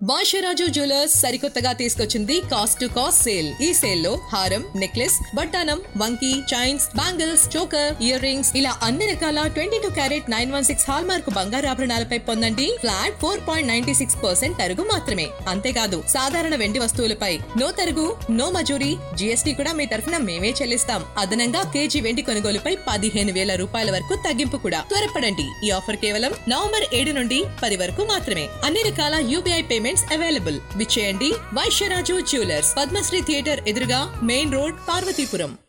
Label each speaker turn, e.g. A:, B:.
A: భాష్యరాజు jewellers సరికొత్తగా తీసుకొచ్చింది cost to cost sale ఈ సేల్ లో హారం నెక్లెస్ బట్టానం వంకీ chains bangles choker earrings ఇలా అన్ని రకాల twenty two carat nine one six hallmark బంగారు ఆభరణాలపై పొందండి flat four point ninety six percent తరుగు మాత్రమే అంతేకాదు సాధారణ వెండి వస్తువులపై నో తరుగు నో మజూరీ జీఎస్టీ కూడా మీ తరఫున మేమే చెల్లిస్తాం అదనంగా కేజీ వెండి కొనుగోలుపై పదిహేను వేల రూపాయల వరకు తగ్గింపు కూడా త్వరపడండి ఈ ఆఫర్ కేవలం నవంబర్ ఏడు నుండి పది వరకు మాత్రమే అన్ని రకాల యూపీఐ పేమెంట్స్ అవైలబుల్ విచ్చేయండి వైశ్యరాజు జ్యువెలర్స్ పద్మశ్రీ థియేటర్ ఎదురుగా మెయిన్ రోడ్ పార్వతీపురం